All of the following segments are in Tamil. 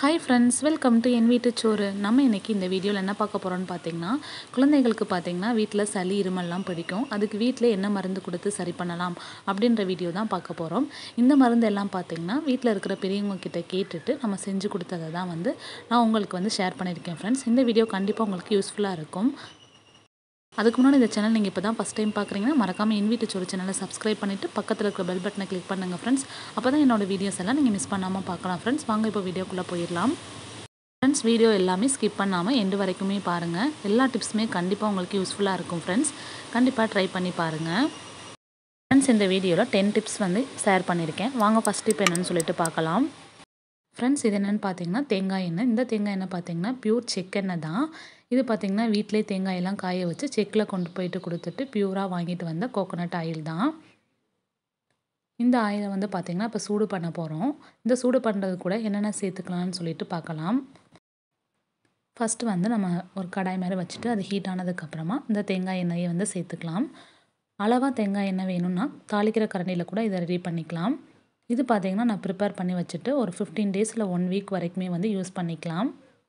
ஹாய் ஃப்ரெண்ட்ஸ் வெல்கம் டு என் வீட்டு சோறு நம்ம இன்றைக்கி இந்த வீடியோவில் என்ன பார்க்க போகிறோம்னு பார்த்தீங்கன்னா குழந்தைகளுக்கு பார்த்தீங்கன்னா வீட்டில் சளி இருமல்லாம் பிடிக்கும் அதுக்கு வீட்டில் என்ன மருந்து கொடுத்து சரி பண்ணலாம் அப்படின்ற வீடியோ தான் பார்க்க போகிறோம் இந்த மருந்து எல்லாம் பார்த்தீங்கன்னா வீட்டில் இருக்கிற பெரியவங்க கிட்ட கேட்டுட்டு நம்ம செஞ்சு கொடுத்ததை தான் வந்து நான் உங்களுக்கு வந்து ஷேர் பண்ணியிருக்கேன் ஃப்ரெண்ட்ஸ் இந்த வீடியோ கண்டிப்பாக உங்களுக்கு யூஸ்ஃபுல்லாக இருக்கும் அதுக்கு முன்னாடி இந்த சேனல் நீங்கள் இப்போ தான் ஃபஸ்ட் டைம் பார்க்குறீங்கன்னா மறக்காமல் என் வீட்டு சோறு சேனலை சப்ஸ்கிரைப் பண்ணிவிட்டு பக்கத்தில் இருக்கிற பெல் பட்டனை கிளிக் பண்ணுங்கள் ஃப்ரெண்ட்ஸ் அப்போ தான் என்னோடய வீடியோஸ் எல்லாம் நீங்கள் மிஸ் பண்ணாமல் பார்க்கலாம் ஃப்ரெண்ட்ஸ் வாங்க இப்போ வீடியோக்குள்ளே போயிடலாம் ஃப்ரெண்ட்ஸ் வீடியோ எல்லாமே ஸ்கிப் பண்ணாமல் எண்டு வரைக்குமே பாருங்கள் எல்லா டிப்ஸுமே கண்டிப்பாக உங்களுக்கு யூஸ்ஃபுல்லாக இருக்கும் ஃப்ரெண்ட்ஸ் கண்டிப்பாக ட்ரை பண்ணி பாருங்கள் ஃப்ரெண்ட்ஸ் இந்த வீடியோவில் டென் டிப்ஸ் வந்து ஷேர் பண்ணியிருக்கேன் வாங்க ஃபஸ்ட் டிப் என்னென்னு சொல்லிட்டு பார்க்கலாம் ஃப்ரெண்ட்ஸ் இது என்னென்னு பார்த்தீங்கன்னா தேங்காய் எண்ணெய் இந்த தேங்காய் எண்ணெய் பார்த்தீங்கன்னா பியூர் செக்கெண்ணெய் தான் இது பார்த்திங்கன்னா வீட்டிலே தேங்காயெல்லாம் காய வச்சு செக்கில் கொண்டு போயிட்டு கொடுத்துட்டு பியூராக வாங்கிட்டு வந்த கோகோனட் ஆயில் தான் இந்த ஆயிலை வந்து பார்த்திங்கன்னா இப்போ சூடு பண்ண போகிறோம் இந்த சூடு பண்ணுறது கூட என்னென்ன சேர்த்துக்கலாம்னு சொல்லிட்டு பார்க்கலாம் ஃபஸ்ட்டு வந்து நம்ம ஒரு கடாய் மாதிரி வச்சுட்டு அது ஹீட் ஆனதுக்கப்புறமா இந்த தேங்காய் எண்ணெயை வந்து சேர்த்துக்கலாம் அளவாக தேங்காய் எண்ணெய் வேணும்னா தாளிக்கிற கரண்டியில் கூட இதை ரெடி பண்ணிக்கலாம் இது பார்த்திங்கன்னா நான் ப்ரிப்பேர் பண்ணி வச்சுட்டு ஒரு ஃபிஃப்டீன் டேஸில் ஒன் வீக் வரைக்குமே வந்து யூஸ் பண்ணிக்கலாம்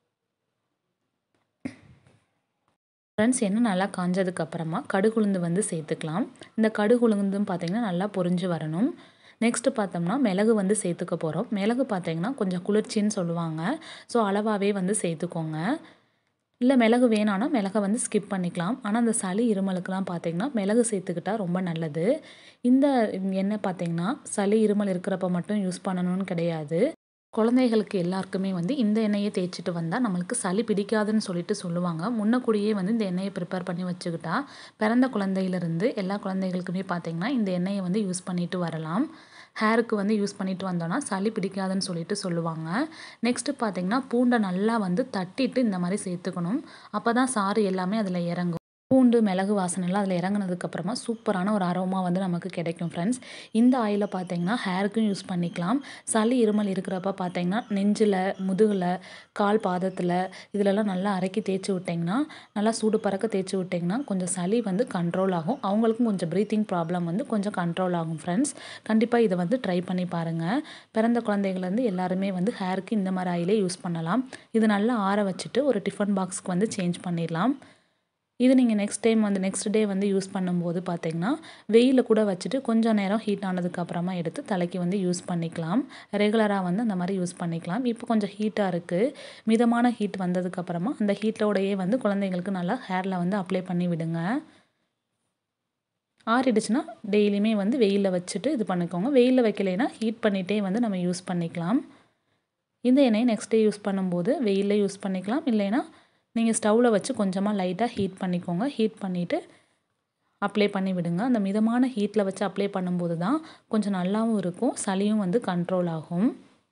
ஃப்ரெண்ட்ஸ் எண்ணெய் நல்லா காஞ்சதுக்கப்புறமா கடுகுளுந்து வந்து சேர்த்துக்கலாம் இந்த கடுகுளுந்தும் பார்த்திங்கன்னா நல்லா பொரிஞ்சு வரணும் நெக்ஸ்ட்டு பார்த்தோம்னா மிளகு வந்து சேர்த்துக்க போகிறோம் மிளகு பார்த்திங்கன்னா கொஞ்சம் குளிர்ச்சின்னு சொல்லுவாங்க ஸோ அளவாகவே வந்து சேர்த்துக்கோங்க இல்லை மிளகு வேணான்னா மிளகை வந்து ஸ்கிப் பண்ணிக்கலாம் ஆனால் அந்த சளி இருமலுக்கெலாம் பார்த்திங்கன்னா மிளகு சேர்த்துக்கிட்டால் ரொம்ப நல்லது இந்த எண்ணெய் பார்த்திங்கன்னா சளி இருமல் இருக்கிறப்ப மட்டும் யூஸ் பண்ணணும்னு கிடையாது குழந்தைகளுக்கு எல்லாருக்குமே வந்து இந்த எண்ணெயை தேய்ச்சிட்டு வந்தால் நம்மளுக்கு சளி பிடிக்காதுன்னு சொல்லிட்டு சொல்லுவாங்க முன்னக்கூடியே வந்து இந்த எண்ணெயை ப்ரிப்பேர் பண்ணி வச்சுக்கிட்டா பிறந்த குழந்தையிலேருந்து எல்லா குழந்தைகளுக்குமே பார்த்திங்கன்னா இந்த எண்ணெயை வந்து யூஸ் பண்ணிட்டு வரலாம் ஹேருக்கு வந்து யூஸ் பண்ணிட்டு வந்தோன்னா சளி பிடிக்காதுன்னு சொல்லிட்டு சொல்லுவாங்க நெக்ஸ்ட்டு பார்த்திங்கன்னா பூண்டை நல்லா வந்து தட்டிட்டு இந்த மாதிரி சேர்த்துக்கணும் அப்போ தான் சாறு எல்லாமே அதில் இறங்கும் பூண்டு மிளகு வாசனைலாம் அதில் இறங்கினதுக்கப்புறமா சூப்பரான ஒரு அரோமா வந்து நமக்கு கிடைக்கும் ஃப்ரெண்ட்ஸ் இந்த ஆயிலை பார்த்தீங்கன்னா ஹேருக்கும் யூஸ் பண்ணிக்கலாம் சளி இருமல் இருக்கிறப்ப பார்த்தீங்கன்னா நெஞ்சில் முதுகில் கால் பாதத்தில் இதிலெல்லாம் நல்லா அரைக்கி தேய்ச்சி விட்டிங்கன்னா நல்லா சூடு பறக்க தேய்ச்சி விட்டிங்கன்னா கொஞ்சம் சளி வந்து கண்ட்ரோல் ஆகும் அவங்களுக்கும் கொஞ்சம் ப்ரீத்திங் ப்ராப்ளம் வந்து கொஞ்சம் கண்ட்ரோல் ஆகும் ஃப்ரெண்ட்ஸ் கண்டிப்பாக இதை வந்து ட்ரை பண்ணி பாருங்கள் பிறந்த குழந்தைகள்லேருந்து எல்லாருமே வந்து ஹேருக்கு இந்த மாதிரி ஆயிலே யூஸ் பண்ணலாம் இது நல்லா ஆற வச்சுட்டு ஒரு டிஃபன் பாக்ஸ்க்கு வந்து சேஞ்ச் பண்ணிடலாம் இது நீங்கள் நெக்ஸ்ட் டைம் வந்து நெக்ஸ்ட் டே வந்து யூஸ் பண்ணும்போது பார்த்தீங்கன்னா வெயிலில் கூட வச்சுட்டு கொஞ்சம் நேரம் ஹீட் ஆனதுக்கப்புறமா எடுத்து தலைக்கு வந்து யூஸ் பண்ணிக்கலாம் ரெகுலராக வந்து அந்த மாதிரி யூஸ் பண்ணிக்கலாம் இப்போ கொஞ்சம் ஹீட்டாக இருக்குது மிதமான ஹீட் வந்ததுக்கப்புறமா அந்த ஹீட்டோடையே வந்து குழந்தைங்களுக்கு நல்லா ஹேரில் வந்து அப்ளை பண்ணி விடுங்க ஆறிடுச்சுன்னா டெய்லியுமே வந்து வெயிலில் வச்சுட்டு இது பண்ணிக்கோங்க வெயிலில் வைக்கலைன்னா ஹீட் பண்ணிகிட்டே வந்து நம்ம யூஸ் பண்ணிக்கலாம் இந்த எண்ணெயை நெக்ஸ்ட் டே யூஸ் பண்ணும்போது வெயிலில் யூஸ் பண்ணிக்கலாம் இல்லைன்னா நீங்கள் ஸ்டவ்வில் வச்சு கொஞ்சமாக லைட்டாக ஹீட் பண்ணிக்கோங்க ஹீட் பண்ணிவிட்டு அப்ளை பண்ணி விடுங்க அந்த மிதமான ஹீட்டில் வச்சு அப்ளை பண்ணும்போது தான் கொஞ்சம் நல்லாவும் இருக்கும் சளியும் வந்து கண்ட்ரோல் ஆகும்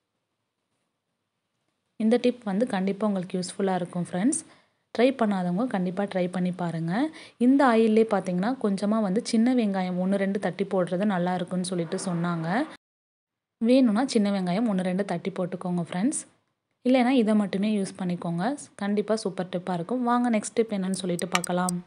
இந்த டிப் வந்து கண்டிப்பாக உங்களுக்கு யூஸ்ஃபுல்லாக இருக்கும் ஃப்ரெண்ட்ஸ் ட்ரை பண்ணாதவங்க கண்டிப்பாக ட்ரை பண்ணி பாருங்கள் இந்த ஆயிலே பார்த்தீங்கன்னா கொஞ்சமாக வந்து சின்ன வெங்காயம் ஒன்று ரெண்டு தட்டி போடுறது நல்லா இருக்குன்னு சொல்லிட்டு சொன்னாங்க வேணும்னா சின்ன வெங்காயம் ஒன்று ரெண்டு தட்டி போட்டுக்கோங்க ஃப்ரெண்ட்ஸ் இல்லைனா இதை மட்டுமே யூஸ் பண்ணிக்கோங்க கண்டிப்பாக சூப்பர் டிப்பாக இருக்கும் வாங்க நெக்ஸ்ட் டிப் என்னன்னு சொல்லிட்டு பார்க்கலாம்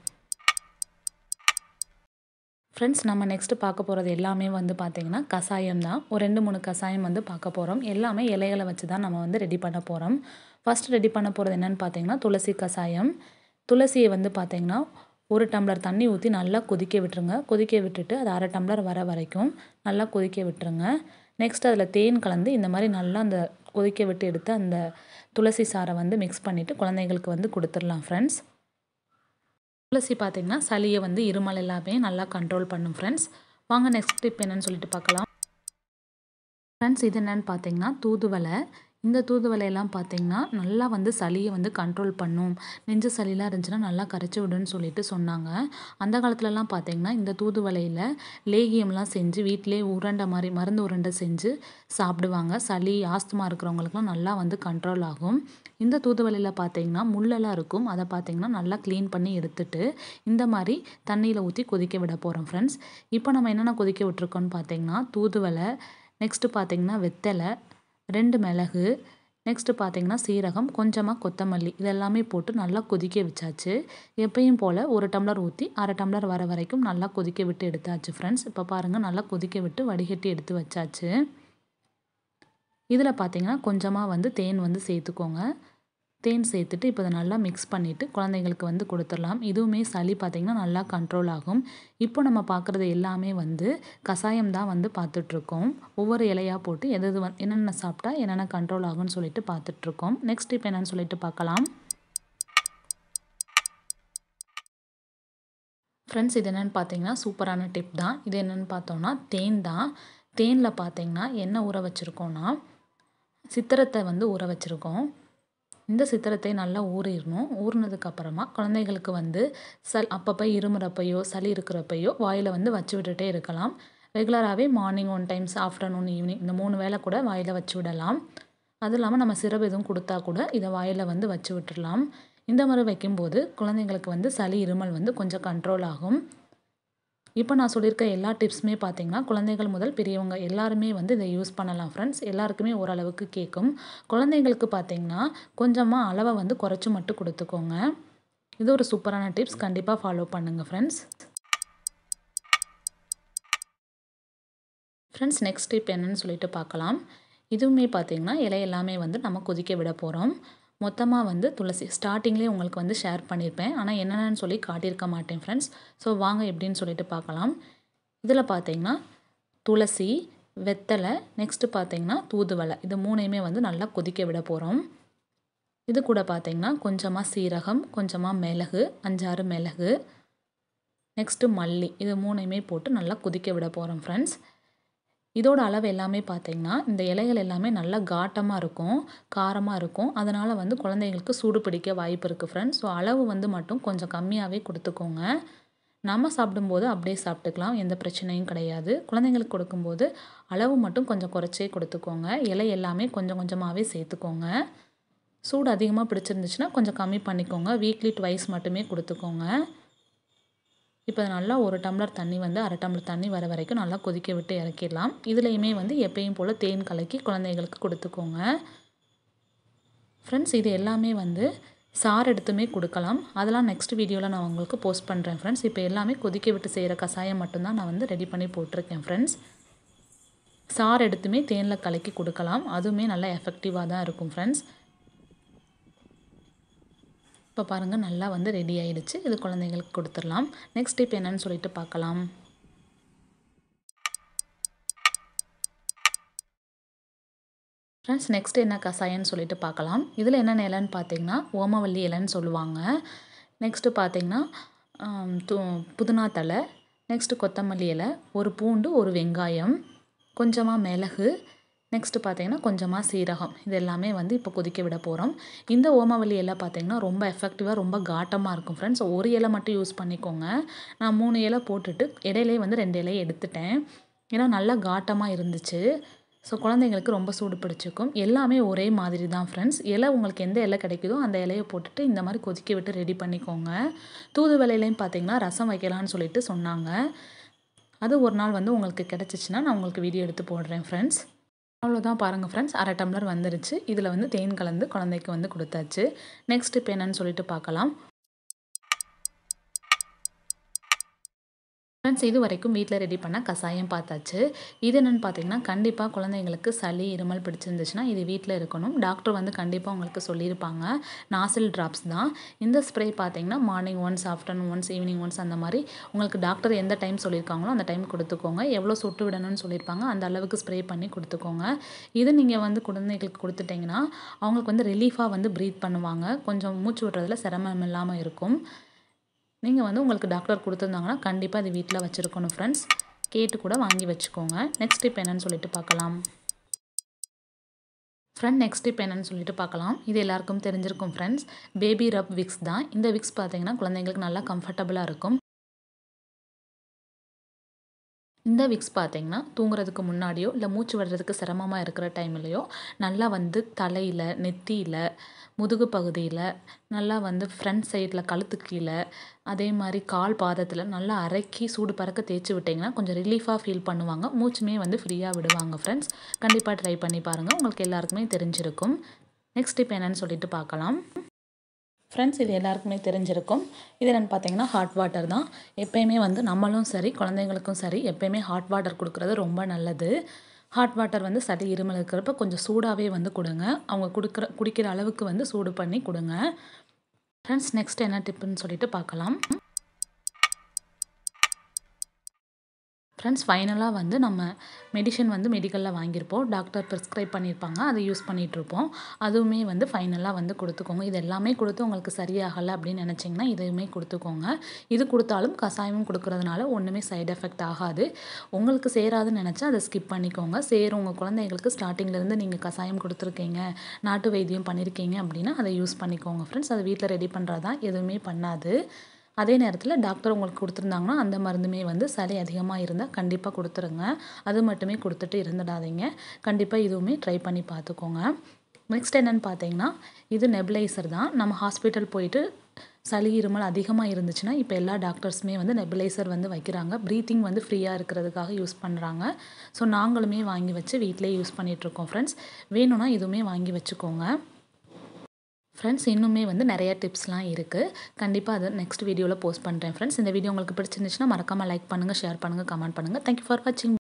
ஃப்ரெண்ட்ஸ் நம்ம நெக்ஸ்ட்டு பார்க்க போகிறது எல்லாமே வந்து பார்த்திங்கன்னா கஷாயம் தான் ஒரு ரெண்டு மூணு கஷாயம் வந்து பார்க்க போகிறோம் எல்லாமே இலைகளை வச்சு தான் நம்ம வந்து ரெடி பண்ண போகிறோம் ஃபஸ்ட் ரெடி பண்ண போகிறது என்னென்னு பார்த்தீங்கன்னா துளசி கஷாயம் துளசியை வந்து பார்த்திங்கன்னா ஒரு டம்ளர் தண்ணி ஊற்றி நல்லா கொதிக்க விட்டுருங்க கொதிக்க விட்டுட்டு அது அரை டம்ளர் வர வரைக்கும் நல்லா கொதிக்க விட்டுருங்க நெக்ஸ்ட் அதில் தேன் கலந்து இந்த மாதிரி நல்லா அந்த கொதிக்க விட்டு எடுத்து அந்த துளசி சாரை வந்து மிக்ஸ் பண்ணிவிட்டு குழந்தைங்களுக்கு வந்து கொடுத்துடலாம் ஃப்ரெண்ட்ஸ் துளசி பார்த்திங்கன்னா சளியை வந்து இருமல் எல்லாமே நல்லா கண்ட்ரோல் பண்ணும் ஃப்ரெண்ட்ஸ் வாங்க நெக்ஸ்ட் டிப் என்னன்னு சொல்லிட்டு பார்க்கலாம் ஃப்ரெண்ட்ஸ் இது என்னென்னு பார்த்தீங்கன்னா தூதுவளை இந்த தூதுவளையெல்லாம் பார்த்திங்கன்னா நல்லா வந்து சளியை வந்து கண்ட்ரோல் பண்ணும் நெஞ்சு சளிலாம் இருந்துச்சுன்னா நல்லா கரைச்சி விடுன்னு சொல்லிட்டு சொன்னாங்க அந்த காலத்துலலாம் பார்த்திங்கன்னா இந்த தூதுவளையில் லேகியம்லாம் செஞ்சு வீட்டிலே உருண்டை மாதிரி மருந்து உருண்டை செஞ்சு சாப்பிடுவாங்க சளி ஆஸ்துமா இருக்கிறவங்களுக்குலாம் நல்லா வந்து கண்ட்ரோல் ஆகும் இந்த தூதுவளையில் பார்த்திங்கன்னா முள்ளெல்லாம் இருக்கும் அதை பார்த்திங்கன்னா நல்லா க்ளீன் பண்ணி எடுத்துட்டு இந்த மாதிரி தண்ணியில் ஊற்றி கொதிக்க விட போகிறோம் ஃப்ரெண்ட்ஸ் இப்போ நம்ம என்னென்ன கொதிக்க விட்டுருக்கோன்னு பார்த்திங்கன்னா தூதுவளை நெக்ஸ்ட்டு பார்த்திங்கன்னா வெத்தலை ரெண்டு மிளகு நெக்ஸ்ட்டு பார்த்திங்கன்னா சீரகம் கொஞ்சமாக கொத்தமல்லி இதெல்லாமே போட்டு நல்லா கொதிக்க வச்சாச்சு எப்பயும் போல் ஒரு டம்ளர் ஊற்றி அரை டம்ளர் வர வரைக்கும் நல்லா கொதிக்க விட்டு எடுத்தாச்சு ஃப்ரெண்ட்ஸ் இப்போ பாருங்கள் நல்லா கொதிக்க விட்டு வடிகட்டி எடுத்து வச்சாச்சு இதில் பார்த்தீங்கன்னா கொஞ்சமாக வந்து தேன் வந்து சேர்த்துக்கோங்க தேன் சேர்த்துட்டு இப்போ இதை நல்லா மிக்ஸ் பண்ணிவிட்டு குழந்தைங்களுக்கு வந்து கொடுத்துடலாம் இதுவுமே சளி பார்த்திங்கன்னா நல்லா கண்ட்ரோல் ஆகும் இப்போ நம்ம பார்க்குறது எல்லாமே வந்து கஷாயம் தான் வந்து பார்த்துட்ருக்கோம் ஒவ்வொரு இலையாக போட்டு எது எது வந்து என்னென்ன சாப்பிட்டா என்னென்ன கண்ட்ரோல் ஆகும்னு சொல்லிட்டு பார்த்துட்ருக்கோம் நெக்ஸ்ட் இப்போ என்னென்னு சொல்லிட்டு பார்க்கலாம் ஃப்ரெண்ட்ஸ் இது என்னென்னு பார்த்தீங்கன்னா சூப்பரான டிப் தான் இது என்னென்னு பார்த்தோன்னா தேன் தான் தேனில் பார்த்தீங்கன்னா என்ன ஊற வச்சுருக்கோன்னா சித்திரத்தை வந்து ஊற வச்சுருக்கோம் இந்த சித்திரத்தை நல்லா ஊறிடணும் ஊறினதுக்கப்புறமா குழந்தைகளுக்கு வந்து சல் அப்பப்போ இருமுறப்பையோ சளி இருக்கிறப்பையோ வாயில் வந்து வச்சு விட்டுட்டே இருக்கலாம் ரெகுலராகவே morning one times afternoon evening இந்த மூணு வேளை கூட வாயில் வச்சு விடலாம் அதுவும் இல்லாமல் நம்ம சிரப் எதுவும் கொடுத்தா கூட இதை வாயில் வந்து வச்சு விட்டுடலாம் இந்த மாதிரி வைக்கும்போது குழந்தைங்களுக்கு வந்து சளி இருமல் வந்து கொஞ்சம் கண்ட்ரோல் ஆகும் இப்போ நான் சொல்லியிருக்க எல்லா டிப்ஸுமே பார்த்தீங்கன்னா குழந்தைகள் முதல் பெரியவங்க எல்லாருமே வந்து இதை யூஸ் பண்ணலாம் ஃப்ரெண்ட்ஸ் எல்லாருக்குமே ஓரளவுக்கு கேட்கும் குழந்தைங்களுக்கு பார்த்தீங்கன்னா கொஞ்சமாக அளவை வந்து குறைச்சி மட்டும் கொடுத்துக்கோங்க இது ஒரு சூப்பரான டிப்ஸ் கண்டிப்பாக ஃபாலோ பண்ணுங்கள் ஃப்ரெண்ட்ஸ் ஃப்ரெண்ட்ஸ் நெக்ஸ்ட் டிப் என்னன்னு சொல்லிட்டு பார்க்கலாம் இதுவுமே பார்த்தீங்கன்னா இலை எல்லாமே வந்து நம்ம கொதிக்க விட போகிறோம் மொத்தமாக வந்து துளசி ஸ்டார்டிங்லேயே உங்களுக்கு வந்து ஷேர் பண்ணியிருப்பேன் ஆனால் என்னென்னு சொல்லி காட்டியிருக்க மாட்டேன் ஃப்ரெண்ட்ஸ் ஸோ வாங்க எப்படின்னு சொல்லிட்டு பார்க்கலாம் இதில் பார்த்தீங்கன்னா துளசி வெத்தலை நெக்ஸ்ட்டு பார்த்தீங்கன்னா தூதுவளை இது மூணையுமே வந்து நல்லா கொதிக்க விட போகிறோம் இது கூட பார்த்தீங்கன்னா கொஞ்சமாக சீரகம் கொஞ்சமாக மிளகு அஞ்சாறு மிளகு நெக்ஸ்ட்டு மல்லி இது மூணையுமே போட்டு நல்லா கொதிக்க விட போகிறோம் ஃப்ரெண்ட்ஸ் இதோட அளவு எல்லாமே பார்த்தீங்கன்னா இந்த இலைகள் எல்லாமே நல்லா காட்டமாக இருக்கும் காரமாக இருக்கும் அதனால் வந்து குழந்தைங்களுக்கு சூடு பிடிக்க வாய்ப்பு இருக்குது ஃப்ரெண்ட்ஸ் ஸோ அளவு வந்து மட்டும் கொஞ்சம் கம்மியாகவே கொடுத்துக்கோங்க நம்ம சாப்பிடும்போது அப்படியே சாப்பிட்டுக்கலாம் எந்த பிரச்சனையும் கிடையாது குழந்தைங்களுக்கு கொடுக்கும்போது அளவு மட்டும் கொஞ்சம் குறைச்சே கொடுத்துக்கோங்க இலை எல்லாமே கொஞ்சம் கொஞ்சமாகவே சேர்த்துக்கோங்க சூடு அதிகமாக பிடிச்சிருந்துச்சுன்னா கொஞ்சம் கம்மி பண்ணிக்கோங்க வீக்லி ட்வைஸ் மட்டுமே கொடுத்துக்கோங்க இப்போ நல்லா ஒரு டம்ளர் தண்ணி வந்து அரை டம்ளர் தண்ணி வர வரைக்கும் நல்லா கொதிக்க விட்டு இறக்கிடலாம் இதுலேயுமே வந்து எப்பயும் போல் தேன் கலக்கி குழந்தைங்களுக்கு கொடுத்துக்கோங்க ஃப்ரெண்ட்ஸ் இது எல்லாமே வந்து சாறு எடுத்துமே கொடுக்கலாம் அதெல்லாம் நெக்ஸ்ட் வீடியோவில் நான் உங்களுக்கு போஸ்ட் பண்ணுறேன் ஃப்ரெண்ட்ஸ் இப்போ எல்லாமே கொதிக்க விட்டு செய்கிற கஷாயம் மட்டும்தான் நான் வந்து ரெடி பண்ணி போட்டிருக்கேன் ஃப்ரெண்ட்ஸ் சாறு எடுத்துமே தேனில் கலக்கி கொடுக்கலாம் அதுவுமே நல்லா எஃபெக்டிவாக தான் இருக்கும் ஃப்ரெண்ட்ஸ் இப்போ பாருங்கள் நல்லா வந்து ரெடி ஆயிடுச்சு இது குழந்தைங்களுக்கு கொடுத்துடலாம் நெக்ஸ்ட் இப்போ என்னன்னு சொல்லிட்டு பார்க்கலாம் ஃப்ரெண்ட்ஸ் நெக்ஸ்ட் என்ன கஷாயம்னு சொல்லிட்டு பார்க்கலாம் இதில் என்னென்ன இலைன்னு பார்த்தீங்கன்னா ஓமவல்லி இலைன்னு சொல்லுவாங்க நெக்ஸ்ட்டு பார்த்தீங்கன்னா து புதினா தலை நெக்ஸ்ட்டு கொத்தமல்லி இலை ஒரு பூண்டு ஒரு வெங்காயம் கொஞ்சமாக மிளகு நெக்ஸ்ட்டு பார்த்தீங்கன்னா கொஞ்சமாக சீரகம் இது எல்லாமே வந்து இப்போ கொதிக்க விட போகிறோம் இந்த ஓமவல்லி இலை பார்த்தீங்கன்னா ரொம்ப எஃபெக்டிவாக ரொம்ப காட்டமாக இருக்கும் ஃப்ரெண்ட்ஸ் ஒரு இலை மட்டும் யூஸ் பண்ணிக்கோங்க நான் மூணு இலை போட்டுட்டு இடையிலே வந்து ரெண்டு இலையை எடுத்துட்டேன் ஏன்னா நல்லா காட்டமாக இருந்துச்சு ஸோ குழந்தைங்களுக்கு ரொம்ப சூடு பிடிச்சிக்கும் எல்லாமே ஒரே மாதிரி தான் ஃப்ரெண்ட்ஸ் இலை உங்களுக்கு எந்த இலை கிடைக்குதோ அந்த இலையை போட்டுட்டு இந்த மாதிரி கொதிக்க விட்டு ரெடி பண்ணிக்கோங்க தூதுவளையிலையும் பார்த்தீங்கன்னா ரசம் வைக்கலான்னு சொல்லிட்டு சொன்னாங்க அது ஒரு நாள் வந்து உங்களுக்கு கிடச்சிச்சின்னா நான் உங்களுக்கு வீடியோ எடுத்து போடுறேன் ஃப்ரெண்ட்ஸ் அவ்வளோதான் பாருங்கள் ஃப்ரெண்ட்ஸ் அரை டம்ளர் வந்துருச்சு இதில் வந்து தேன் கலந்து குழந்தைக்கு வந்து கொடுத்தாச்சு நெக்ஸ்ட் இப்போ என்னன்னு சொல்லிட்டு பார்க்கலாம் ஃப்ரெண்ட்ஸ் இது வரைக்கும் வீட்டில் ரெடி பண்ண கஷாயம் பார்த்தாச்சு இது என்னென்னு பார்த்தீங்கன்னா கண்டிப்பாக குழந்தைங்களுக்கு சளி இருமல் பிடிச்சிருந்துச்சுன்னா இது வீட்டில் இருக்கணும் டாக்டர் வந்து கண்டிப்பாக உங்களுக்கு சொல்லியிருப்பாங்க நாசில் ட்ராப்ஸ் தான் இந்த ஸ்ப்ரே பார்த்தீங்கன்னா morning once afternoon once evening once அந்த மாதிரி உங்களுக்கு டாக்டர் எந்த டைம் சொல்லியிருக்காங்களோ அந்த டைம் கொடுத்துக்கோங்க எவ்வளோ சொட்டு விடணும்னு சொல்லியிருப்பாங்க அந்த அளவுக்கு ஸ்ப்ரே பண்ணி கொடுத்துக்கோங்க இது நீங்கள் வந்து குழந்தைகளுக்கு கொடுத்துட்டிங்கன்னா அவங்களுக்கு வந்து ரிலீஃபாக வந்து ப்ரீத் பண்ணுவாங்க கொஞ்சம் மூச்சு விடுறதுல சிரமம் இல்லாமல் இருக்கும் நீங்கள் வந்து உங்களுக்கு டாக்டர் கொடுத்துருந்தாங்கன்னா கண்டிப்பாக இது வீட்டில் வச்சுருக்கணும் ஃப்ரெண்ட்ஸ் கேட்டு கூட வாங்கி வச்சுக்கோங்க நெக்ஸ்ட் இப்போ என்னன்னு சொல்லிட்டு பார்க்கலாம் ஃப்ரெண்ட் நெக்ஸ்ட் இப்போ என்னன்னு சொல்லிட்டு பார்க்கலாம் இது எல்லாருக்கும் தெரிஞ்சிருக்கும் ஃப்ரெண்ட்ஸ் பேபி ரப் விக்ஸ் தான் இந்த விக்ஸ் பார்த்தீங்கன்னா குழந்தைங்களுக்கு நல்லா கம்ஃபர்டபுளாக இருக்கும் இந்த விக்ஸ் பார்த்தீங்கன்னா தூங்குறதுக்கு முன்னாடியோ இல்லை மூச்சு விடுறதுக்கு சிரமமாக இருக்கிற டைம்லையோ நல்லா வந்து தலையில் நெத்தியில் முதுகு பகுதியில் நல்லா வந்து ஃப்ரண்ட் சைடில் கழுத்து கீழே அதே மாதிரி கால் பாதத்தில் நல்லா அரைக்கி சூடு பறக்க தேய்ச்சி விட்டிங்கன்னா கொஞ்சம் ரிலீஃபாக ஃபீல் பண்ணுவாங்க மூச்சுமே வந்து ஃப்ரீயாக விடுவாங்க ஃப்ரெண்ட்ஸ் கண்டிப்பாக ட்ரை பண்ணி பாருங்கள் உங்களுக்கு எல்லாருக்குமே தெரிஞ்சிருக்கும் நெக்ஸ்ட் இப்போ என்னென்னு சொல்லிட்டு பார்க்கலாம் ஃப்ரெண்ட்ஸ் இது எல்லாருக்குமே தெரிஞ்சிருக்கும் இது என்னென்னு பார்த்தீங்கன்னா ஹாட் வாட்டர் தான் எப்பயுமே வந்து நம்மளும் சரி குழந்தைங்களுக்கும் சரி எப்பயுமே ஹாட் வாட்டர் கொடுக்குறது ரொம்ப நல்லது ஹாட் வாட்டர் வந்து சளி இருமல் இருக்கிறப்ப கொஞ்சம் சூடாகவே வந்து கொடுங்க அவங்க கொடுக்குற குடிக்கிற அளவுக்கு வந்து சூடு பண்ணி கொடுங்க ஃப்ரெண்ட்ஸ் நெக்ஸ்ட் என்ன டிப்புன்னு சொல்லிட்டு பார்க்கலாம் ஃப்ரெண்ட்ஸ் ஃபைனலாக வந்து நம்ம மெடிஷன் வந்து மெடிக்கலில் வாங்கியிருப்போம் டாக்டர் ப்ரிஸ்கிரைப் பண்ணியிருப்பாங்க அதை யூஸ் பண்ணிகிட்ருப்போம் அதுவுமே வந்து ஃபைனலாக வந்து கொடுத்துக்கோங்க இது எல்லாமே கொடுத்து உங்களுக்கு சரியாகலை அப்படின்னு நினச்சிங்கன்னா இதுவுமே கொடுத்துக்கோங்க இது கொடுத்தாலும் கஷாயமும் கொடுக்கறதுனால ஒன்றுமே சைடு எஃபெக்ட் ஆகாது உங்களுக்கு சேராதுன்னு நினச்சா அதை ஸ்கிப் பண்ணிக்கோங்க சேரும் உங்கள் குழந்தைங்களுக்கு ஸ்டார்டிங்லேருந்து நீங்கள் கஷாயம் கொடுத்துருக்கீங்க நாட்டு வைத்தியம் பண்ணியிருக்கீங்க அப்படின்னா அதை யூஸ் பண்ணிக்கோங்க ஃப்ரெண்ட்ஸ் அதை வீட்டில் ரெடி பண்ணுறதா எதுவுமே பண்ணாது அதே நேரத்தில் டாக்டர் உங்களுக்கு கொடுத்துருந்தாங்கன்னா அந்த மருந்துமே வந்து சளி அதிகமாக இருந்தால் கண்டிப்பாக கொடுத்துருங்க அது மட்டுமே கொடுத்துட்டு இருந்துடாதீங்க கண்டிப்பாக இதுவுமே ட்ரை பண்ணி பார்த்துக்கோங்க நெக்ஸ்ட் என்னென்னு பார்த்தீங்கன்னா இது நெபிலைசர் தான் நம்ம ஹாஸ்பிட்டல் போயிட்டு சளி இருமல் அதிகமாக இருந்துச்சுன்னா இப்போ எல்லா டாக்டர்ஸுமே வந்து நெபிலைசர் வந்து வைக்கிறாங்க ப்ரீத்திங் வந்து ஃப்ரீயாக இருக்கிறதுக்காக யூஸ் பண்ணுறாங்க ஸோ நாங்களுமே வாங்கி வச்சு வீட்டிலே யூஸ் பண்ணிகிட்ருக்கோம் ஃப்ரெண்ட்ஸ் வேணும்னா இதுவுமே வாங்கி வச்சுக்கோங்க ஃப்ரெண்ட்ஸ் இன்னுமே வந்து நிறைய டிப்ஸ்லாம் இருக்குது கண்டிப்பாக அதை நெக்ஸ்ட் வீடியோவில் போஸ்ட் பண்ணுறேன் ஃப்ரெண்ட்ஸ் இந்த வீடியோ உங்களுக்கு பிடிச்சிருந்துச்சுன்னா மறக்காமல் லைக் பண்ணுங்கள் ஷேர் பண்ணுங்கள் கமெண்ட் பண்ணுங்கள் தேங்க்யூ ஃபார் வாட்சிங்